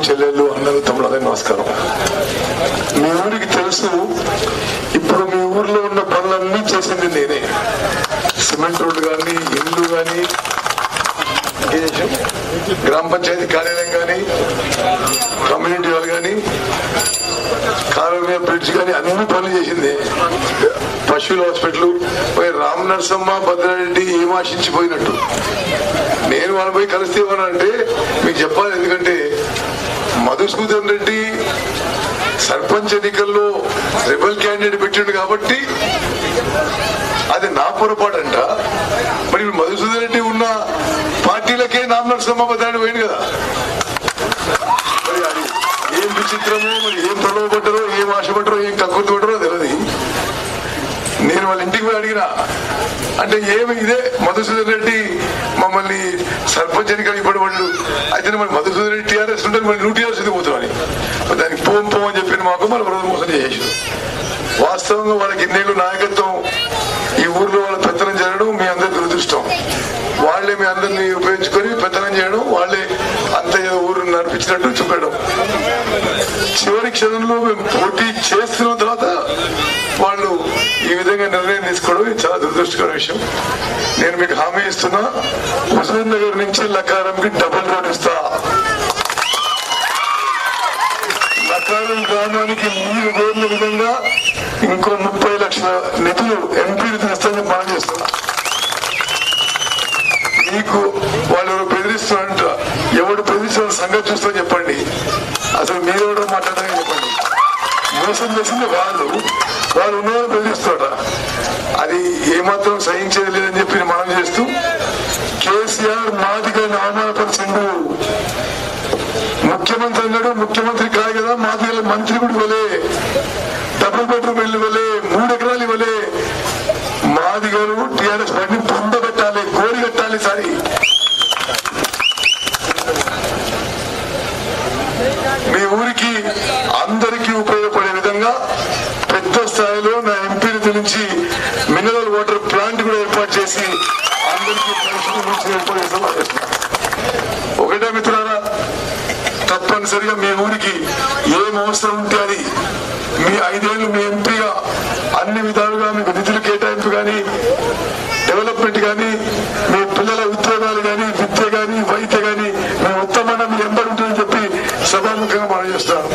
చెల్లెళ్ళు అన్నలు తమ్ముడు అందరికీ నమస్కారం మీ ఊరికి తెలుసు ఇప్పుడు మీ ఊర్లో ఉన్న పనులన్నీ చేసింది నేనే సిమెంట్ రోడ్డు కానీ ఇల్లు కానీ గ్రామ పంచాయతీ కార్యాలయం కానీ కమ్యూనిటీ హాల్ కానీ కాలువ బ్రిడ్జ్ కానీ అన్ని పనులు చేసింది పశువుల హాస్పిటల్ పోయి రామ్ నరసమ్మ భద్రారెడ్డి ఏం ఆశించిపోయినట్టు నేను వాళ్ళ పోయి కలిస్తే అంటే మీకు చెప్పాలి ఎందుకంటే మధుసూదన్ రెడ్డి సర్పంచ్ ఎన్నికల్లో రెబల్ క్యాండిడేట్ పెట్టిండు కాబట్టి అది నా పొరపాటంట మరి ఇప్పుడు మధుసూదన్ రెడ్డి ఉన్న పార్టీలకే నామినల్ సమాపదాన్ని పోయింది కదా మరి అది ఏం విచిత్రమో మరి ఏం ప్రలోభపడ్డారో ఏం ఆశపడ్డారో ఏం కక్కుర్తి పడ్డారో తెలియదు నేను వాళ్ళ ఇంటికి పోయి అడిగిన అంటే ఏమి ఇదే మధుసూదన్ రెడ్డి మమ్మల్ని సర్పంచ్ ఎన్నికలు ఇవ్వబడి అయితే మరి మధుసూదన్ రెడ్డి టీఆర్ఎస్ ఉంటే మరి నువ్వు టీఆర్ఎస్ ఎందుకు పోతున్నావు మరి దానికి పోం పోం అని చెప్పిన మాకు మన బ్రదర్ మోసం చేసేసి వాస్తవంగా వాళ్ళకి ఇన్నేళ్ళు నాయకత్వం ఈ ఊర్లో వాళ్ళ పెత్తనం చేయడం మీ అందరి దురదృష్టం వాళ్ళే మీ అందరినీ ఉపయోగించుకొని పెత్తనం చేయడం వాళ్ళే అంత ఏదో ఊరు నడిపించినట్టు చూపడం చివరి క్షణంలో మేము పోటీ చేస్తున్న తర్వాత వాళ్ళు ఈ విధంగా నిర్ణయం తీసుకోవడం ఇది చాలా దురదృష్టకర విషయం నేను మీకు హామీ ఇస్తున్నా హుజూర్ నగర్ నుంచి లకారంకి డబుల్ రోడ్ ఇస్తా లకారం గ్రామానికి మీరు కోరిన విధంగా ఇంకో ముప్పై లక్షల నిధులు ఎంపీలు తెస్తానని మనం చేస్తున్నా మీకు వాళ్ళు ఎవరు బెదిరిస్తున్నారంట ఎవడు బెదిరిస్తున్న సంగతి చూస్తా చెప్పండి అసలు మీరు ఎవడో మాట్లాడని చెప్పండి మోసం చేసింది వాళ్ళు వాళ్ళు ఉన్నవారు బెదిరిస్తారట అది ఏమాత్రం సహించేది లేదని చెప్పి మనం చేస్తూ కేసీఆర్ మాదిగా అవమానపరిచిండు ముఖ్యమంత్రి అన్నాడు ముఖ్యమంత్రి కాదు కదా మాదిగల మంత్రి కూడా ఇవ్వలే డబుల్ బెడ్రూమ్ ఇల్లు ఇవ్వలే మూడు ఎకరాలు ఇవ్వలే మాదిగలు టిఆర్ఎస్ పార్టీ పొంద పెట్టాలి కోరి కట్టాలి సారి మీ ఊరికి అందరికీ ఉపయోగపడే విధంగా పెద్ద స్థాయిలో నా ఎంపీని నుంచి మినరల్ వాటర్ ప్లాంట్ కూడా ఏర్పాటు చేసి అందరికీ పరిశుభ్రం నుంచి ఏర్పాటు చేస్తాం ఒకటే మిత్రులారా తప్పనిసరిగా మీ ఊరికి ఏం అవసరం ఉంటే అది మీ ఐదేళ్లు మీ ఎంపీగా అన్ని విధాలుగా మీకు నిధులు కేటాయింపు కానీ డెవలప్మెంట్ కానీ మీ పిల్లల ఉద్యోగాలు కానీ విద్య కానీ వైద్య కానీ మీ ఉత్తమమైన మీ ఎంబడి ఉంటుందని చెప్పి సభాముఖంగా మనం చేస్తాను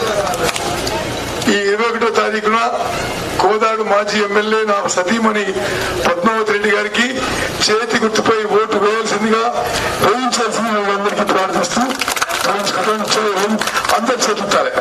ఈ ఇరవై ఒకటో తారీఖున కోదాడు మాజీ ఎమ్మెల్యే నా సతీమణి పద్మావతి రెడ్డి గారికి చేతి గుర్తుపై ఓటు వేయాల్సిందిగా వేయించాల్సిందిగా అందరికీ ప్రార్థిస్తూ వేయించుకుంటాం అందరు చేతుతారే